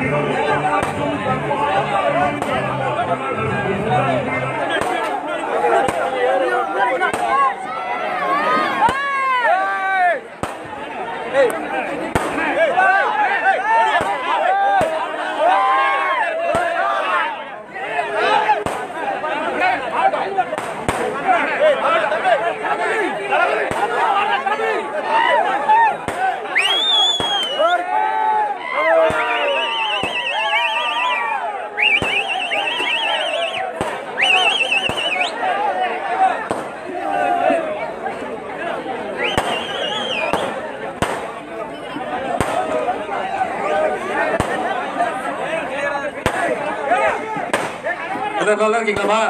எல்லாரும் நல்லா இருக்கீங்களாமா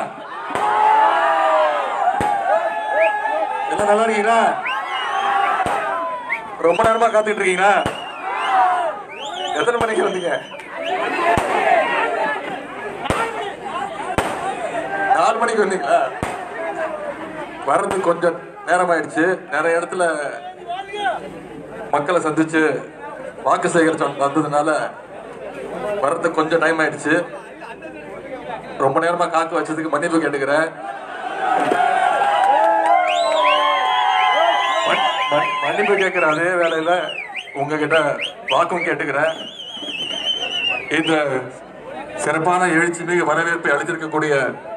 எல்லாம் நல்லா இருக்கீங்களா ரொம்ப நேரமா காத்துட்டு இருக்கீங்களா எத்தனை மணிக்கு வந்தீங்க நாலு மணிக்கு வந்தீங்களா வர்றதுக்கு கொஞ்சம் நேரம் ஆயிடுச்சு நிறைய இடத்துல மக்களை சந்திச்சு வாக்கு சேகரிச்சு வந்ததுனால வர்றதுக்கு கொஞ்சம் டைம் ஆயிடுச்சு ரொம்ப நேரமா காக்க வச்சதுக்கு மன்னிப்பு கேட்டுக்கிறேன் மன்- மன்- மன்னிப்பு கேட்கிற அதே வேலையில உங்ககிட்ட வாக்கும் கேட்டுக்கிறேன் இந்த சிறப்பான எழுச்சி மிகு வரவேற்பை அளித்திருக்கக்கூடிய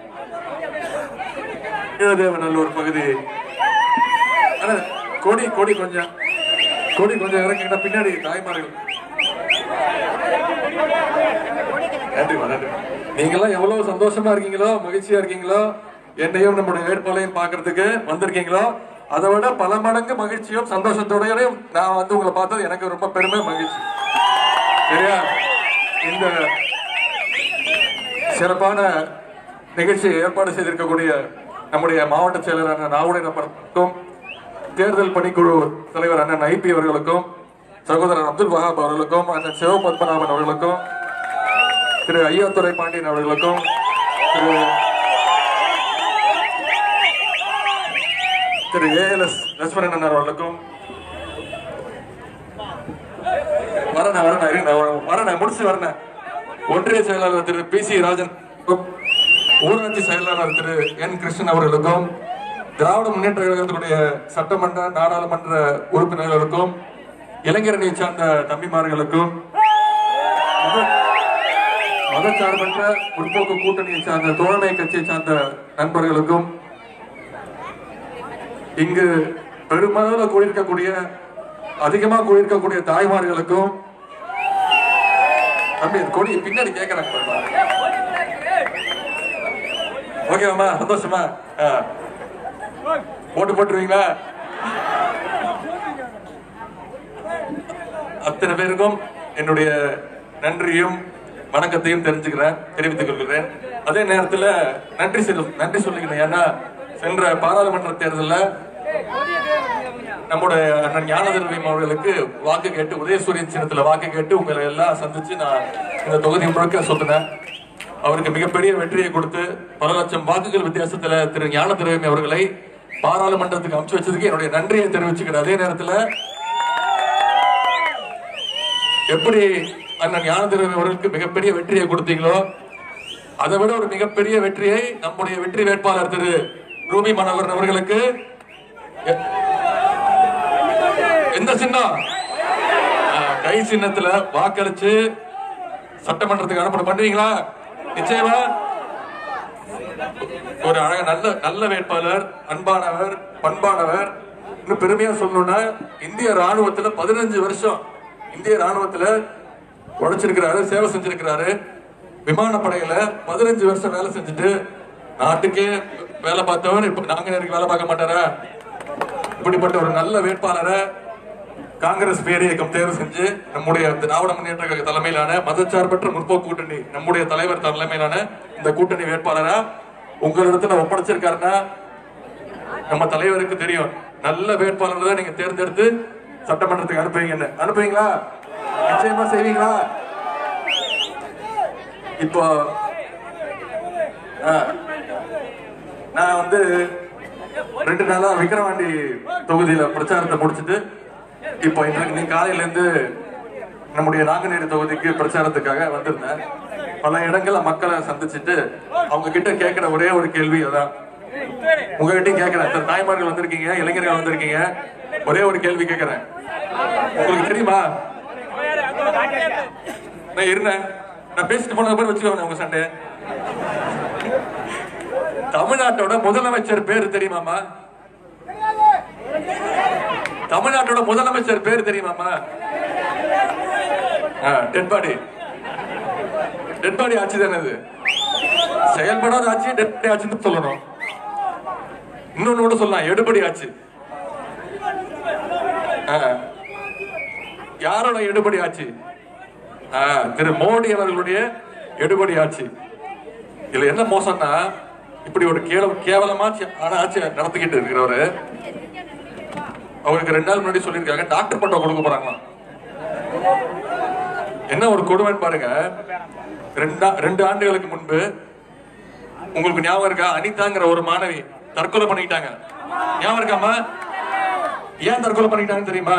ஈழதேவநல்லூர் பகுதி அண்ணா, கொடி கொடி கொஞ்சம் கொடி கொஞ்சம் இறங்கினா பின்னாடி தாய்மார்கள் நன்றிமா நன்றி நீங்கெல்லாம் எவ்வளவு சந்தோஷமா இருக்கீங்களோ மகிழ்ச்சியா இருக்கீங்களோ என்னையும் நம்முடைய வேட்பாளையும் பார்க்கிறதுக்கு வந்திருக்கீங்களோ அதை விட பல மடங்கு மகிழ்ச்சியும் சந்தோஷத்தோடையும் நான் வந்து உங்களை பார்த்தது எனக்கு ரொம்ப பெருமை மகிழ்ச்சி சரியா இந்த சிறப்பான நிகழ்ச்சியை ஏற்பாடு செய்திருக்கக்கூடிய நம்முடைய மாவட்ட செயலர் நாவுடைய நபருக்கும் தேர்தல் பணிக்குழு தலைவர் அண்ணன் ஐபி அவர்களுக்கும் சகோதரர் அப்துல் வஹாப் அவர்களுக்கும் அண்ணன் சிவபத்மநாபன் அவர்களுக்கும் திரு ஐயாத்துறை பாண்டியன் அவர்களுக்கும் திரு திரு ஏஎல்எஸ் லட்சுமணன் அண்ணன் அவர்களுக்கும் வரேன் வரேன் இருங்க வரேன் முடிச்சு வரேன் ஒன்றிய செயலாளர் திரு பி சி ராஜன் ஊராட்சி செயலாளர் திரு என் கிருஷ்ணன் அவர்களுக்கும் திராவிட முன்னேற்ற கழகத்தினுடைய சட்டமன்ற நாடாளுமன்ற உறுப்பினர்களுக்கும் இளைஞரணி சார்ந்த தம்பிமார்களுக்கும் மத- மதச்சார்பற்ற முற்போக்கு கூட்டணியை சார்ந்த தோழமை கட்சியை சார்ந்த நண்பர்களுக்கும் இங்கு பெருமளவுல கூடியிருக்கக்கூடிய அதிகமா கூடியிருக்கக்கூடிய தாய்மார்களுக்கும் தம்பி இந்த கொடி பின்னாடி கேட்கறாங்க பாருங்க. ஓகேவாம்மா சந்தோஷமா ஆ. ஓட்டு போட்டுருவீங்களா அத்தனை பேருக்கும் என்னுடைய நன்றியும் வணக்கத்தையும் தெரிஞ்சுக்கிறேன் தெரிவித்துக் கொள்கிறேன் அதே நேரத்துல நன்றி செல் நன்றி சொல்லிக்கிறேன் ஏன்னா சென்ற பாராளுமன்ற தேர்தலில் நம்முடைய அண்ணன் ஞானதர்வியம் அவர்களுக்கு வாக்கு கேட்டு உதயசூரியன் சின்னத்துல வாக்கு கேட்டு உங்களை எல்லாம் சந்திச்சு நான் இந்த தொகுதி முழுக்க சொன்னேன் அவருக்கு மிகப்பெரிய வெற்றியை கொடுத்து பல லட்சம் வாக்குகள் வித்தியாசத்துல திரு ஞானதர்வியம் அவர்களை பாராளுமன்றத்துக்கு அனுப்பிச்சு வச்சதுக்கு என்னுடைய நன்றியை தெரிவிச்சுக்கிறேன் அதே நேரத்துல எப்படி அண்ணன் ஞானதேவன் அவர்களுக்கு மிகப்பெரிய வெற்றியை கொடுத்தீங்களோ அதை விட ஒரு மிகப்பெரிய வெற்றியை நம்முடைய வெற்றி வேட்பாளர் திரு ரூபி மனோகரன் அவர்களுக்கு எ- எந்த சின்னம் ஆ, கை சின்னத்துல வாக்களிச்சு சட்டமன்றத்துக்கு அனுப்பணும் பண்றீங்களா நிச்சயமா ஒரு அழக நல்ல நல்ல வேட்பாளர் அன்பானவர் பண்பானவர் இன்னும் பெருமையா சொல்லணும்னா இந்திய ராணுவத்துல பதினஞ்சு வருஷம் இந்திய ராணுவத்துல உழைச்சிருக்கிறாரு சேவை செஞ்சிருக்கிறாரு விமானப்படையில பதினஞ்சு வருஷம் வேலை செஞ்சுட்டு நாட்டுக்கே வேலை பார்த்தவர் இப்ப நாங்க வேலை பார்க்க மாட்டாரா இப்படிப்பட்ட ஒரு நல்ல வேட்பாளரை காங்கிரஸ் பேரியக்கம் தேர்வு செஞ்சு நம்முடைய திராவிட முன்னேற்ற கழக தலைமையிலான மதச்சார்பற்ற முற்போக்கு கூட்டணி நம்முடைய தலைவர் தலைமையிலான இந்த கூட்டணி வேட்பாளரா உங்களிடத்துல ஒப்படைச்சிருக்காருன்னா நம்ம தலைவருக்கு தெரியும் நல்ல வேட்பாளர் தான் நீங்க தேர்ந்தெடுத்து சட்டமன்றத்துக்கு அனுப்புவீங்கன்னு அனுப்புவீங்களா நிச்சயமா செய்வீங்களா இப்போ ஆ, நான் வந்து ரெண்டு நாளா விக்கிரவாண்டி தொகுதியில பிரச்சாரத்தை முடிச்சிட்டு இப்போ இன்றைக்கு நீ காலையில இருந்து நம்முடைய நாங்குநேரி தொகுதிக்கு பிரச்சாரத்துக்காக வந்திருந்தேன் பல இடங்கள்ல மக்களை சந்திச்சுட்டு அவங்க கிட்ட கேட்கிற ஒரே ஒரு கேள்வி அதான் உங்ககிட்டயும் கேட்கிறேன் இத்தனை தாய்மார்கள் வந்திருக்கீங்க இளைஞர்கள் வந்திருக்கீங்க ஒரே ஒரு கேள்வி கேட்கிறேன் உங்களுக்கு தெரியுமா நான் இருந்தேன் நான் பேசிட்டு போன பேர் வச்சுக்கோங்க உங்க சண்டை தமிழ்நாட்டோட முதலமைச்சர் பேர் தெரியுமாமா தமிழ்நாட்டோட முதலமைச்சர் பேர் தெரியுமாமா டெட் பாடி டெட் பாடி ஆட்சி தானே இது செயல்படாத ஆட்சி டெட் பாடி ஆட்சின்னு சொல்லணும் இன்னொன்னு கூட சொல்லலாம் எடுபடி ஆட்சி ஆ. யாரோட எடுபடி ஆட்சி ஆ, திரு மோடி அவர்களுடைய எடுபடி ஆட்சி இதுல என்ன மோசம்னா இப்படி ஒரு கேவல கேவலமாச்சு ஆனா ஆட்சி நடத்திக்கிட்டு இருக்கிறவரு அவருக்கு ரெண்டு நாள் முன்னாடி சொல்லியிருக்காங்க டாக்டர் பட்டம் கொடுக்க போறாங்களாம் என்ன ஒரு கொடுமைன்னு பாருங்க ரெண்டா ரெண்டு ஆண்டுகளுக்கு முன்பு உங்களுக்கு ஞாபகம் இருக்கா அனிதாங்கிற ஒரு மாணவி தற்கொலை பண்ணிக்கிட்டாங்க ஞாபகம் இருக்காமா ஏன் தற்கொலை பண்ணிக்கிட்டாங்கன்னு தெரியுமா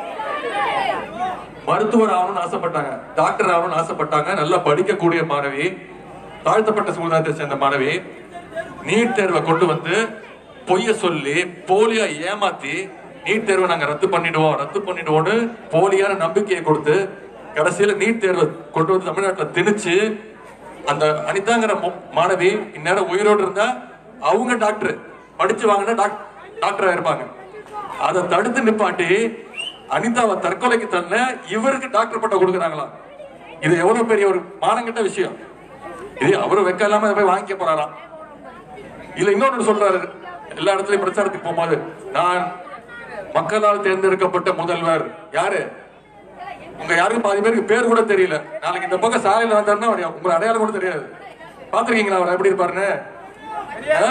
மருத்துவர் ஆகணும்னு ஆசைப்பட்டாங்க டாக்டர் ஆகணும்னு ஆசைப்பட்டாங்க நல்லா படிக்கக்கூடிய மாணவி தாழ்த்தப்பட்ட சமுதாயத்தை சேர்ந்த மாணவி நீட் தேர்வை கொண்டு வந்து பொய்ய சொல்லி போலியா ஏமாத்தி நீட் தேர்வை நாங்க ரத்து பண்ணிடுவோம் ரத்து பண்ணிடுவோம்னு போலியான நம்பிக்கையை கொடுத்து கடைசியில நீட் தேர்வை கொண்டு வந்து தமிழ்நாட்டுல திணிச்சு அந்த அனிதாங்கிற மு- மாணவி இந்நேரம் உயிரோடு இருந்தா அவங்க டாக்டர் படிச்சு வாங்கினா டாக்டரா இருப்பாங்க அதை தடுத்து நிப்பாட்டி அனிதாவை தற்கொலைக்கு தள்ள இவருக்கு டாக்டர் பட்டம் கொடுக்குறாங்களாம் இது எவ்வளவு பெரிய ஒரு மானங்கிட்ட விஷயம் இது அவரு வெக்க இல்லாம இதை போய் வாங்கிக்க போறாராம் இல்ல இன்னொன்னு சொல்றாரு எல்லா இடத்துலயும் பிரச்சாரத்துக்கு போகும்போது நான் மக்களால் தேர்ந்தெடுக்கப்பட்ட முதல்வர் யாரு உங்க யாருக்கும் பாதி பேருக்கு பேர் கூட தெரியல நாளைக்கு இந்த பக்கம் சாலையில வந்தாருன்னா அவரு- உங்க அடையாளம் கூட தெரியாது பாத்திருக்கீங்களா அவர் எப்படி இருப்பாருன்னு ஆ?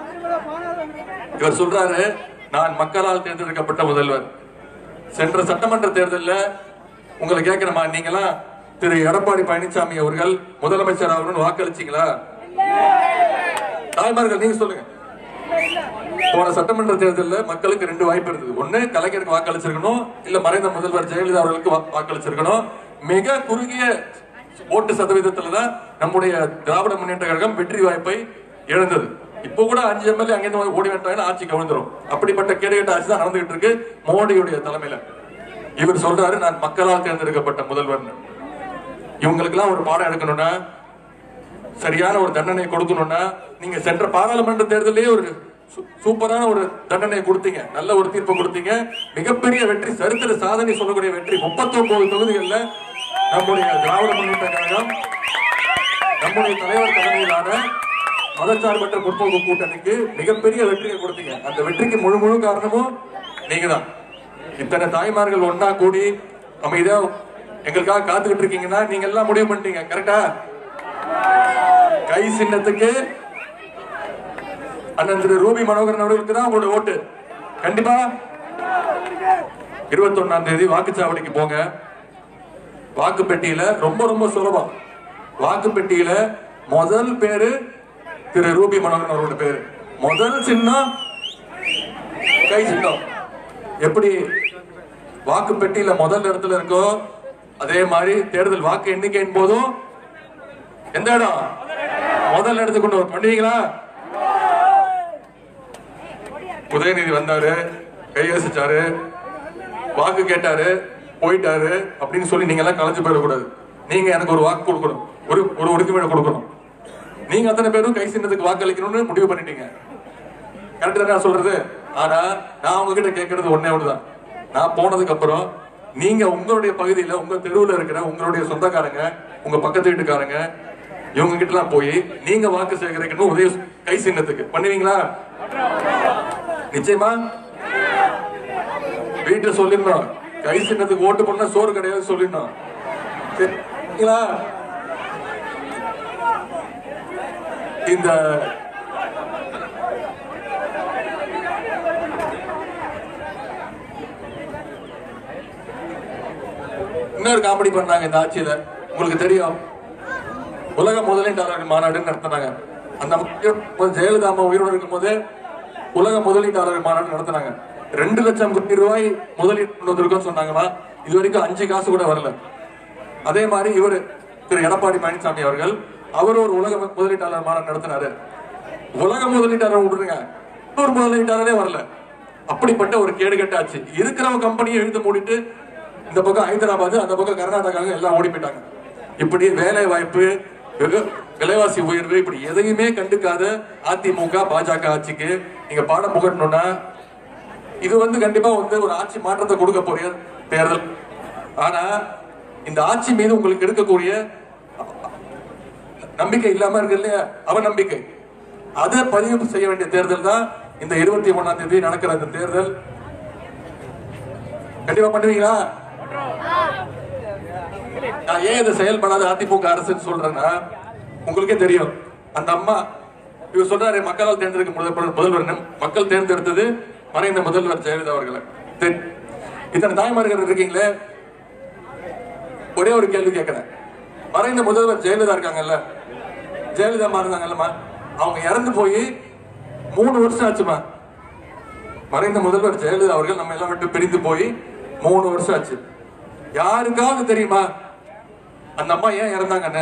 இவர் சொல்றாரு நான் மக்களால் தேர்ந்தெடுக்கப்பட்ட முதல்வர் சென்ற சட்டமன்ற தேர்தலில் உங்களை கேட்கிறமா நீங்களாம் திரு எடப்பாடி பழனிசாமி அவர்கள் முதலமைச்சர் ஆகணும்னு வாக்களிச்சீங்களா தாய்மார்கள் நீங்க சொல்லுங்க போன சட்டமன்ற தேர்தலில் மக்களுக்கு ரெண்டு வாய்ப்பு இருந்தது ஒண்ணு கலைஞருக்கு வாக்களிச்சிருக்கணும் இல்ல மறைந்த முதல்வர் ஜெயலலிதா அவர்களுக்கு வா- வாக்களிச்சிருக்கணும் மிக குறுகிய ஓட்டு சதவீதத்துல தான் நம்முடைய திராவிட முன்னேற்ற கழகம் வெற்றி வாய்ப்பை இழந்தது இப்போ கூட அஞ்சு எம்எல்ஏ அங்கிருந்து வந்து ஓடி வந்துட்டாங்கன்னா ஆட்சி கவிழ்ந்துரும் அப்படிப்பட்ட கேடுகட்ட ஆட்சி தான் நடந்துகிட்டு இருக்கு மோடியுடைய தலைமையில இவர் சொல்றாரு நான் மக்களால் தேர்ந்தெடுக்கப்பட்ட முதல்வர் இவங்களுக்கெல்லாம் ஒரு பாடம் எடுக்கணும்னா சரியான ஒரு தண்டனை கொடுக்கணும்னா நீங்க சென்ற பாராளுமன்ற தேர்தலே ஒரு சூ- சூப்பரான ஒரு தண்டனை கொடுத்தீங்க நல்ல ஒரு தீர்ப்பு கொடுத்தீங்க மிகப்பெரிய வெற்றி சரித்திர சாதனை சொல்லக்கூடிய வெற்றி 39 தொகுதிகள்ல நம்முடைய திராவிட முன்னேற்ற கழகம் நம்முடைய தலைவர் தலைமையிலான மதச்சார்பற்ற முற்போக்கு கூட்டணிக்கு மிகப்பெரிய வெற்றியை கொடுத்தீங்க அந்த வெற்றிக்கு முழு முழு காரணமும் நீங்க தான் இத்தனை தாய்மார்கள் ஒன்னா கூடி அமைதியா எங்களுக்காக காத்துக்கிட்டு இருக்கீங்கன்னா நீங்க எல்லாம் முடிவு பண்ணிட்டீங்க கரெக்டா கை சின்னத்துக்கு அண்ணன் திரு ரூபி மனோகரன் அவர்களுக்கு தான் உங்களோட ஓட்டு கண்டிப்பா இருபத்தி ஒன்னாம் தேதி வாக்குச்சாவடிக்கு போங்க வாக்கு பெட்டியில ரொம்ப ரொம்ப சுலபம் வாக்கு பெட்டியில முதல் பேரு திரு ரூபி மனோகரன் அவரோட பேரு முதல் சின்னம் கை சின்னம் எப்படி வாக்கு பெட்டியில முதல் இடத்துல இருக்கோ அதே மாதிரி தேர்தல் வாக்கு எண்ணிக்கையின் போதும் எந்த இடம் முதல் இடத்துக்கு கொண்டு வர பண்ணுவீங்களா உதயநிதி வந்தாரு கையசிச்சாரு வாக்கு கேட்டாரு போயிட்டாரு அப்படின்னு சொல்லி நீங்க எல்லாம் கலைஞ்சு போயிடக்கூடாது நீங்க எனக்கு ஒரு வாக்கு கொடுக்கணும் ஒரு ஒரு உறுதிமொழி கொடுக்கணும் நீங்க அத்தனை பேரும் கை சின்னத்துக்கு வாக்களிக்கணும்னு முடிவு பண்ணிட்டீங்க கரெக்ட் தான் நான் சொல்றது ஆனா நான் உங்ககிட்ட கேட்கறது ஒண்ணே ஒண்ணுதான் நான் போனதுக்கு அப்புறம் நீங்க உங்களுடைய பகுதியில உங்க தெருவுல இருக்கிற உங்களுடைய சொந்தக்காரங்க உங்க பக்கத்து வீட்டுக்காரங்க இவங்க கிட்ட எல்லாம் போய் நீங்க வாக்கு சேகரிக்கணும் உதய கை சின்னத்துக்கு பண்ணுவீங்களா நிச்சயமா வீட்டுல சொல்லிடணும் கை சின்னத்துக்கு ஓட்டு பண்ணா சோறு கிடையாது சொல்லிடணும் சரிங்களா இந்த இன்னொரு காமெடி பண்ணாங்க இந்த ஆட்சியில உங்களுக்கு தெரியும் உலக முதலீட்டாளர்கள் மாநாடுன்னு நடத்தினாங்க அந்த மக்கள் ஜெயலலிதா அம்மா உயிரோடு இருக்கும் போதே உலக முதலீட்டாளர்கள் மாநாடு நடத்தினாங்க ரெண்டு லட்சம் கோடி ரூபாய் முதலீடு கொண்டு வந்திருக்கோம்னு சொன்னாங்களா இது வரைக்கும் அஞ்சு காசு கூட வரல அதே மாதிரி இவர் திரு எடப்பாடி பழனிசாமி அவர்கள் அவர் ஒரு உலக முதலீட்டாளர் மாநாடு நடத்தினாரு உலக முதலீட்டாளர் விடுறீங்க இன்னொரு முதலீட்டாளரே வரல அப்படிப்பட்ட ஒரு கேடு கட்டாச்சு இருக்கிற கம்பெனியை இழுத்து மூடிட்டு இந்த பக்கம் ஹைதராபாத் அந்த பக்கம் கர்நாடகாங்க எல்லாம் ஓடி போயிட்டாங்க இப்படி வேலை வாய்ப்பு வெகு- விலைவாசி உயர்வு இப்படி எதையுமே கண்டுக்காத அதிமுக பாஜக ஆட்சிக்கு நீங்க பாடம் புகட்டணும்னா இது வந்து கண்டிப்பா வந்து ஒரு ஆட்சி மாற்றத்தை கொடுக்க போறிய தேர்தல் ஆனா இந்த ஆட்சி மீது உங்களுக்கு இருக்கக்கூடிய நம்பிக்கை இல்லாம இருக்கு இல்லையா அவநம்பிக்கை அதை பதிவு செய்ய வேண்டிய தேர்தல் தான் இந்த இருபத்தி ஒண்ணாம் தேதி நடக்கிற இந்த தேர்தல் கண்டிப்பா பண்ணுவீங்களா நான் ஏன் இதை செயல்படாத அதிமுக அரசுன்னு சொல்றேன்னா உங்களுக்கே தெரியும் அந்த அம்மா இவர் சொல்றாரு மக்களால் தேர்ந்தெடுக்க முதல்வர் முதல்வர் நம்- மக்கள் தேர்ந்தெடுத்தது மறைந்த முதல்வர் ஜெயலலிதா அவர்களை தெ- இத்தனை தாய்மார்கள் இருக்கீங்களே ஒரே ஒரு கேள்வி கேட்கிறேன் மறைந்த முதல்வர் ஜெயலலிதா இருக்காங்கல்ல ஜெயலலிதா அம்மா இருந்தாங்கல்லம்மா அவங்க இறந்து போய் மூணு வருஷம் ஆச்சுமா மறைந்த முதல்வர் ஜெயலலிதா அவர்கள் நம்ம எல்லாம் விட்டு பிரிந்து போய் மூணு வருஷம் ஆச்சு யாருக்காவது தெரியுமா அந்த அம்மா ஏன் இறந்தாங்கன்னு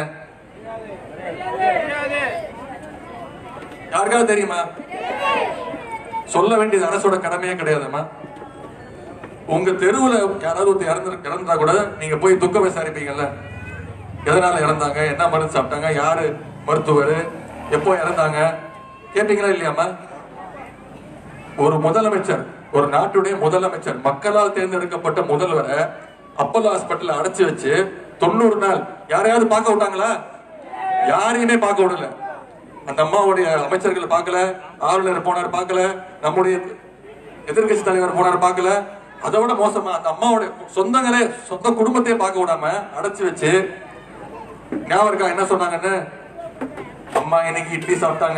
யாருக்காவது தெரியுமா சொல்ல வேண்டியது அரசோட கடமையே கிடையாதும்மா உங்க தெருவுல யாராவது ஒருத்தர் இறந்து இறந்தா கூட நீங்க போய் துக்கம் விசாரிப்பீங்கல்ல எதனால இறந்தாங்க என்ன மருந்து சாப்பிட்டாங்க யாரு மருத்துவர் எப்போ இறந்தாங்க கேட்டீங்களா இல்லையாம்மா ஒரு முதலமைச்சர் ஒரு நாட்டுடைய முதலமைச்சர் மக்களால் தேர்ந்தெடுக்கப்பட்ட முதல்வரை அப்பல்லோ ஹாஸ்பிட்டல் அடைச்சு வச்சு தொண்ணூறு நாள் யாரையாவது பார்க்க விட்டாங்களா யாரையுமே பார்க்க விடல அந்த அம்மாவுடைய அமைச்சர்களை பார்க்கல ஆளுநர் போனார் பார்க்கல நம்முடைய எதிர்க்கட்சி தலைவர் போனார் பார்க்கல அதை விட மோசமா அந்த அம்மாவோட சொந்தங்களே சொந்த குடும்பத்தையே பார்க்க விடாம அடைச்சு வச்சு ஞாபகம் இருக்கா என்ன சொன்னாங்கன்னு அம்மா இன்னைக்கு இட்லி சாப்பிட்டாங்க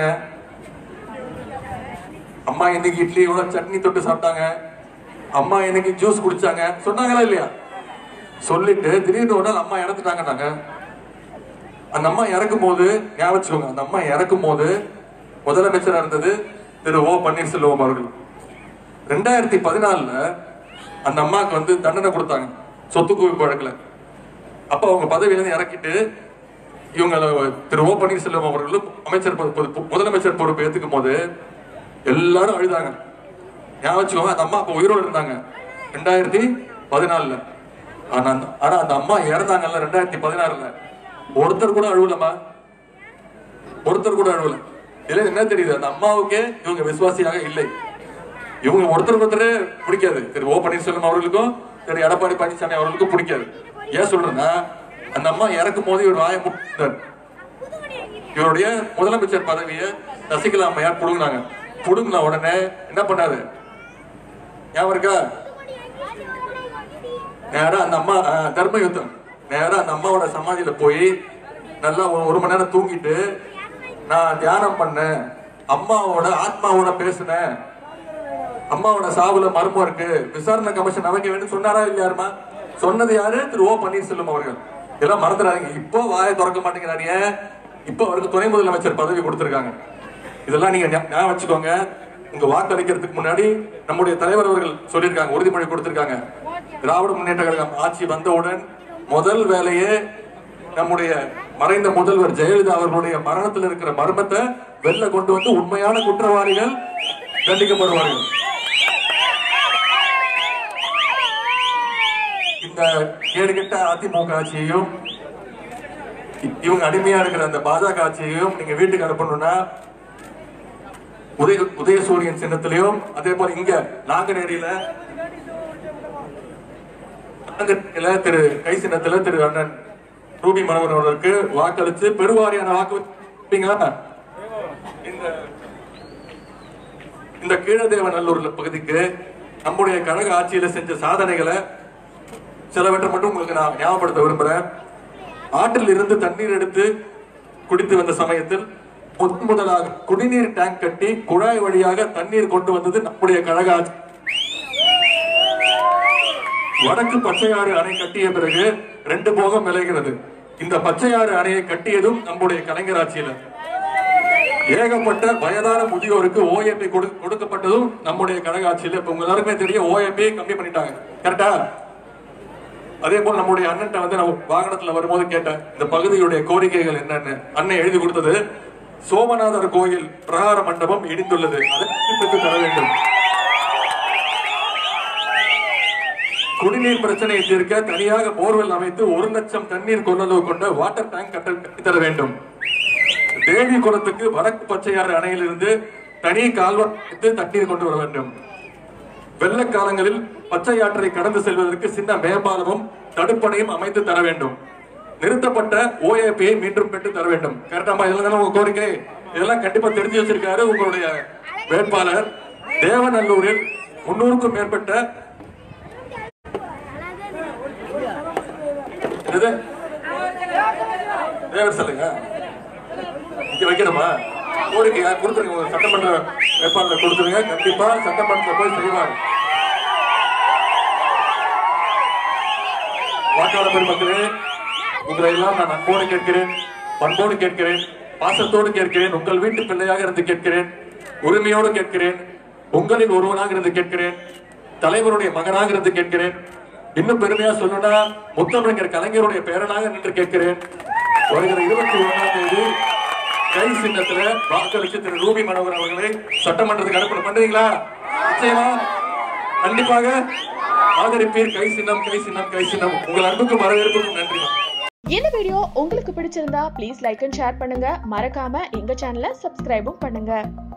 அம்மா இன்னைக்கு இட்லியோட சட்னி தொட்டு சாப்பிட்டாங்க அம்மா இன்னைக்கு ஜூஸ் குடிச்சாங்க சொன்னாங்களா இல்லையா சொல்லிட்டு திடீர்னு ஒரு நாள் அம்மா இறந்துட்டாங்கன்னாங்க அந்த அம்மா இறக்கும் போது ஞாபகம் வச்சுக்கோங்க அந்த அம்மா இறக்கும் போது முதலமைச்சரா இருந்தது திரு ஓ பன்னீர்செல்வம் அவர்கள் ரெண்டாயிரத்தி பதினாலுல அந்த அம்மாவுக்கு வந்து தண்டனை கொடுத்தாங்க சொத்து குவிப்பு வழக்குல அப்ப அவங்க பதவியிலிருந்து இறக்கிட்டு இவங்க திரு ஓ பன்னீர்செல்வம் அவர்களும் அமைச்சர் பொறுப்பு- பொறுப்பு- முதலமைச்சர் பொறுப்பு ஏத்துக்கும் போது எல்லாரும் அழுதாங்க ஞாபகம் வச்சுக்கோங்க அந்த அம்மா அப்ப உயிரோடு இருந்தாங்க ரெண்டாயிரத்தி பதினாலுல ஆனா அந்த- ஆனா அந்த அம்மா இறந்தாங்கல்ல ரெண்டாயிரத்தி பதினாறுல ஒருத்தர் கூட அழுவலமா ஒருத்தர் கூட அழுவல இதுல என்ன தெரியுது அந்த அம்மாவுக்கே இவங்க விசுவாசியாக இல்லை இவங்க ஒருத்தர் ஒருத்தரே பிடிக்காது திரு ஓ பன்னீர்செல்வம் அவர்களுக்கும் திரு எடப்பாடி பழனிசாமி அவர்களுக்கும் பிடிக்காது ஏன் சொல்றேன்னா அந்த அம்மா இறக்கும் போது இவர் வாய முட்டார் இவருடைய முதலமைச்சர் பதவியை சசிகலா அம்மையார் புடுங்கினாங்க புடுங்கின உடனே என்ன பண்ணாரு ஞாபகம் இருக்கா நேரா அந்த அம்மா அஹ், தர்ம யுத்தம் நேரா அந்த அம்மாவோட சமாதியில போய் நல்லா ஒரு- ஒரு மணி நேரம் தூங்கிட்டு நான் தியானம் பண்ணேன் அம்மாவோட ஆத்மாவோட பேசினேன் அம்மாவோட சாவுல மர்மம் இருக்கு விசாரணை கமிஷன் அமைக்க வேண்டும் சொன்னாரா இல்லையாருமா சொன்னது யாரு திரு ஓ பன்னீர்செல்வம் அவர்கள் இதெல்லாம் மறந்துடாதீங்க இப்போ வாயை திறக்க மாட்டேங்கிறாரு ஏன் இப்போ அவருக்கு துணை முதலமைச்சர் பதவி கொடுத்திருக்காங்க இதெல்லாம் நீங்க ஞா- ஞாபகம் வச்சுக்கோங்க உங்க வாக்களிக்கிறதுக்கு முன்னாடி நம்முடைய தலைவர் அவர்கள் சொல்லியிருக்காங்க உறுதிமொழி கொடுத்திருக்காங்க திராவிட முன்னேற்ற கழகம் ஆட்சி வந்தவுடன் முதல் வேலையே நம்முடைய மறைந்த முதல்வர் ஜெயலலிதா அவர்களுடைய மரணத்தில் இருக்கிற மர்மத்தை வெளில கொண்டு வந்து உண்மையான குற்றவாளிகள் தண்டிக்கப்படுவார்கள் இந்த கேடுகெட்ட அதிமுக ஆட்சியையும் இ- இவங்க அடிமையா இருக்கிற அந்த பாஜக ஆட்சியையும் நீங்க வீட்டுக்கு அனுப்பணும்னா உதய உதயசூரியன் சின்னத்திலையும் அதே போல இங்க நாங்குநேரியில நாங்குநேரியில திரு கை சின்னத்துல திரு அண்ணன் ரூபி மனோகர் அவர்களுக்கு வாக்களிச்சு பெருவாரியான வாக்கு வைப்பீங்களா? இந்த இந்த கீழதேவநல்லூர் பகுதிக்கு நம்முடைய கழக ஆட்சியில செஞ்ச சாதனைகளை சிலவற்றை மட்டும் உங்களுக்கு நான் ஞாபகப்படுத்த விரும்புறேன் ஆற்றில் இருந்து தண்ணீர் எடுத்து குடித்து வந்த சமயத்தில் முதன் முதலாக குடிநீர் டேங்க் கட்டி குழாய் வழியாக தண்ணீர் கொண்டு வந்தது நம்முடைய கழக ஆட்சி வடக்கு பச்சையாறு அணை கட்டிய பிறகு ரெண்டு போகம் விளைகிறது இந்த பச்சையாறு அணையை கட்டியதும் நம்முடைய கலைஞர் ஆட்சியில ஏகப்பட்ட வயதான முதியோருக்கு ஓஏபி கொடுக்கப்பட்டதும் நம்முடைய கழக ஆட்சியில இப்ப உங்க எல்லாருக்குமே தெரியும் ஓஏபி கம்மி பண்ணிட்டாங்க கரெக்டா அதே போல் நம்முடைய அண்ணன்ட்ட வந்து நான் வாகனத்துல வரும்போது கேட்டேன் இந்த பகுதியுடைய கோரிக்கைகள் என்னன்னு அண்ணன் எழுதி கொடுத்தது சோமநாதர் கோயில் பிரகார மண்டபம் இடிந்துள்ளது அதை புதுப்பித்து தர வேண்டும் குடிநீர் பிரச்சனையை தீர்க்க தனியாக போர்வெல் அமைத்து ஒரு லட்சம் தண்ணீர் கொள்ளளவு கொண்ட வாட்டர் டேங்க் கட்ட கட்டித்தர வேண்டும் தேவி குளத்துக்கு வடக்கு பச்சையாறு அணையிலிருந்து தனி கால்வாய் அமைத்து தண்ணீர் கொண்டு வர வேண்டும் வெள்ள காலங்களில் பச்சையாற்றை கடந்து செல்வதற்கு சின்ன மேம்பாலமும் தடுப்பணையும் அமைத்து தர வேண்டும் நிறுத்தப்பட்ட ஓஏபியை மீண்டும் பெற்று தர வேண்டும் கரெக்டாமா இதெல்லாம் தானே உங்க கோரிக்கை இதெல்லாம் கண்டிப்பா தெரிஞ்சு வச்சிருக்காரு உங்களுடைய வேட்பாளர் தேவநல்லூரில் முன்னூறுக்கும் மேற்பட்ட என்னது தேவர் சொல்லுங்க இங்க வைக்கணுமா கோரிக்கை கொடுத்துருங்க உங்க சட்டமன்ற வேட்பாளர் கொடுத்துருங்க கண்டிப்பா சட்டமன்றத்தில் போய் செய்வாங்க வாக்காளர் பெருமக்களே உங்களை எல்லாம் நான் அன்போடு கேட்கிறேன் பண்போடு கேட்கிறேன் பாசத்தோடு கேட்கிறேன் உங்கள் வீட்டு பிள்ளையாக இருந்து கேட்கிறேன் உரிமையோடு கேட்கிறேன் உங்களில் ஒருவனாக இருந்து கேட்கிறேன் தலைவருடைய மகனாக இருந்து கேட்கிறேன் இன்னும் பெருமையா சொல்லணும்னா முத்தமிழர் கலைஞருடைய பேரனாக நின்று கேட்கிறேன் வருகிற இருபத்தி ஒன்றாம் தேதி கை சின்னத்துல வாக்களிச்சு திரு ரூபி மனோகர் அவர்களை சட்டமன்றத்துக்கு அனுப்பி பண்றீங்களா நிச்சயமா கண்டிப்பாக ஆதரிப்பீர் கை சின்னம் கை சின்னம் கை சின்னம் உங்கள் அன்புக்கும் வரவேற்புக்கும் நன்றி இந்த வீடியோ உங்களுக்கு பிடிச்சிருந்தா ப்ளீஸ் லைக் அண்ட் ஷேர் பண்ணுங்க மறக்காம எங்க சேனலை சப்ஸ்கிரைபும் பண்ணுங்க